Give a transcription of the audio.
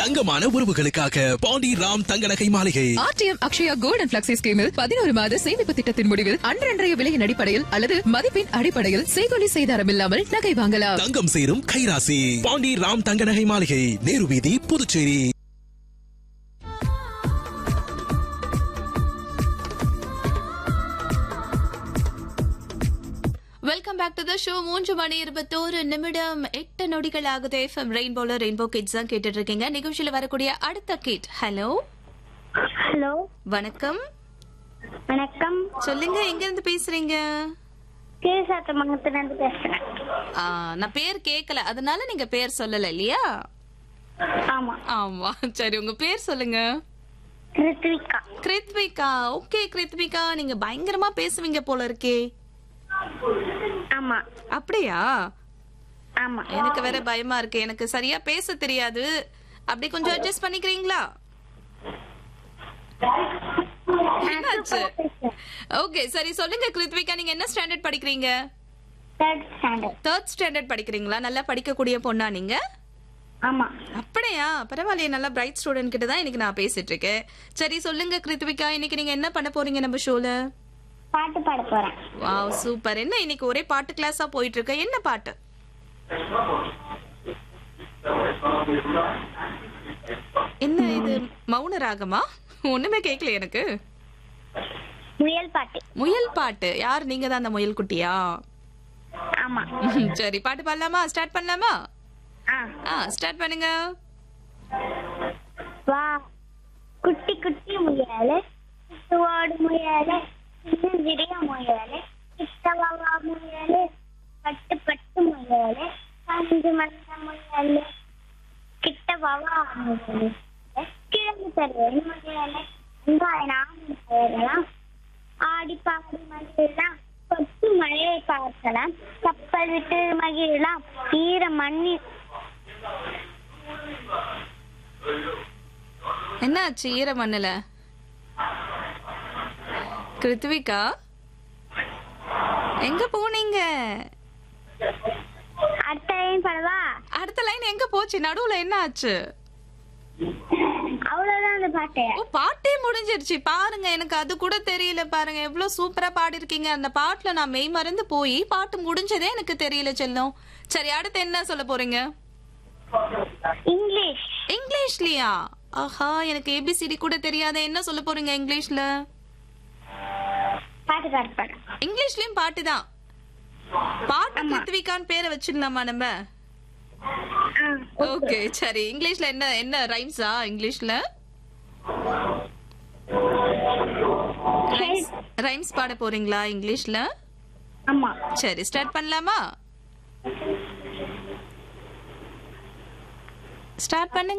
தங்கமான உறவுகளுக்காக பாண்டி ராம் தங்க நகை மாளிகை RTM Akshaya gold and flexi ஸ்கீமில் பதினோரு மாத சேமிப்பு திட்டத்தின் முடிவில் அன்றன்றைய விலையின் அடிப்படையில் அல்லது மதிப்பின் அடிப்படையில் செய்கொலி செய்தாரம் இல்லாமல் நகை வாங்கலாம் தங்கம் சேரும் கைராசி பாண்டி ராம் தங்க நகை மாளிகை நேரு வீதி Puducherry welcome back to the show மூன்று மணி இருபத்தோரு நிமிடம் எட்டு நொடிகள் ஆகுது எஃப்எம் ரெயின்போல ரெயின்போ கிட்ஸ் தான் கேட்டுட்டு இருக்கீங்க நிகழ்ச்சியில வரக்கூடிய அடுத்த கிட் ஹலோ ஹலோ வணக்கம் வணக்கம் சொல்லுங்க எங்க இருந்து பேசுறீங்க கீழ்சாத்தமங்கலத்துல இருந்து பேசுறேன் ஆ, நான் பேர் கேட்கல அதனால நீங்க பேர் சொல்லல இல்லையா ஆமா ஆமா சரி உங்க பேர் சொல்லுங்க ரித்விகா கிருத்விகா ஓகே கிருத்விகா நீங்க பயங்கரமா பேசுவீங்க போல இருக்கே ஆமா அப்படியா ஆமா எனக்கு வேற பயமா இருக்கு எனக்கு சரியா பேச தெரியாது அப்படி கொஞ்சம் அட்ஜஸ்ட் பண்ணிக்கிறீங்களா என்னாச்சு ஓகே சரி சொல்லுங்க கிருத்விகா நீங்க என்ன ஸ்டாண்டர்ட் படிக்கிறீங்க தேர்ட் ஸ்டாண்டர்ட் தேர்ட் ஸ்டாண்டர்ட் படிக்கிறீங்களா நல்லா படிக்கக்கூடிய பொண்ணா நீங்க ஆமா அப்படியா பரவாயில்லையே நல்லா பிரைட் ஸ்டூடெண்ட் கிட்ட தான் இன்னைக்கு நான் பேசிட்டு இருக்கேன் சரி சொல்லுங்க கிருத்விகா இன்னைக்கு நீங்க என்ன பண்ண போறீங்க நம்ம ஷோல பாட்டு பாட போறேன் வாவ் சூப்பர் என்ன இன்னைக்கு ஒரே பாட்டு கிளாஸா போயிட்டு இருக்கு என்ன பாட்டு என்ன இது மௌன ராகமா ஒண்ணுமே கேட்கல எனக்கு முயல் பாட்டு முயல் பாட்டு யார் நீங்க தான் அந்த முயல் குட்டியா ஆமா சரி பாட்டு பாடலாமா ஸ்டார்ட் பண்ணலாமா ஆ ஆ ஸ்டார்ட் பண்ணுங்க வா குட்டி குட்டி முயலே சுவாடு முயலே சிறிய முயலே கிட்டவா முயலே பட்டு பட்டு முயலே பஞ்சு மந்த முயலே கிட்டவா முயலே கிழங்கு தருவது முயலே வெங்காயம் முயலாம் ஆடி பாடி மகிழலாம் கொத்து மழையை பார்க்கலாம் கப்பல் விட்டு மகிழலாம் ஈர மண்ணில் என்னாச்சு ஈர மண்ணுல கிருத்விகா எங்க போனீங்க அடுத்த லைன் படவா அடுத்த லைன் எங்க போச்சு நடுவுல என்ன ஆச்சு அவ்வளவுதான் அந்த பாட்டு ஓ பாட்டே முடிஞ்சிருச்சு பாருங்க எனக்கு அது கூட தெரியல பாருங்க எவ்வளவு சூப்பரா பாடிருக்கீங்க அந்த பாட்டுல நான் மெய் மறந்து போய் பாட்டு முடிஞ்சதே எனக்கு தெரியல செல்லம் சரி அடுத்து என்ன சொல்ல போறீங்க இங்கிலீஷ் இங்கிலீஷ்லயா ஆஹா எனக்கு ஏபிசிடி கூட தெரியாத என்ன சொல்ல போறீங்க இங்கிலீஷ்ல பாட்டு பாட்டு பாடு இங்கிலீஷ்லயும் பாட்டு தான் பாட்டு கிருத்விகான்னு பேரை வச்சிடலாமா நம்ம ஆ ஓகே சரி இங்கிலீஷ்ல என்ன என்ன ரைம்ஸா இங்கிலீஷ்ல ரைம்ஸ் பாட போறீங்களா இங்கிலீஷ்ல ஆமா சரி ஸ்டார்ட் பண்ணலாமா ஸ்டார்ட் பண்ணுங்க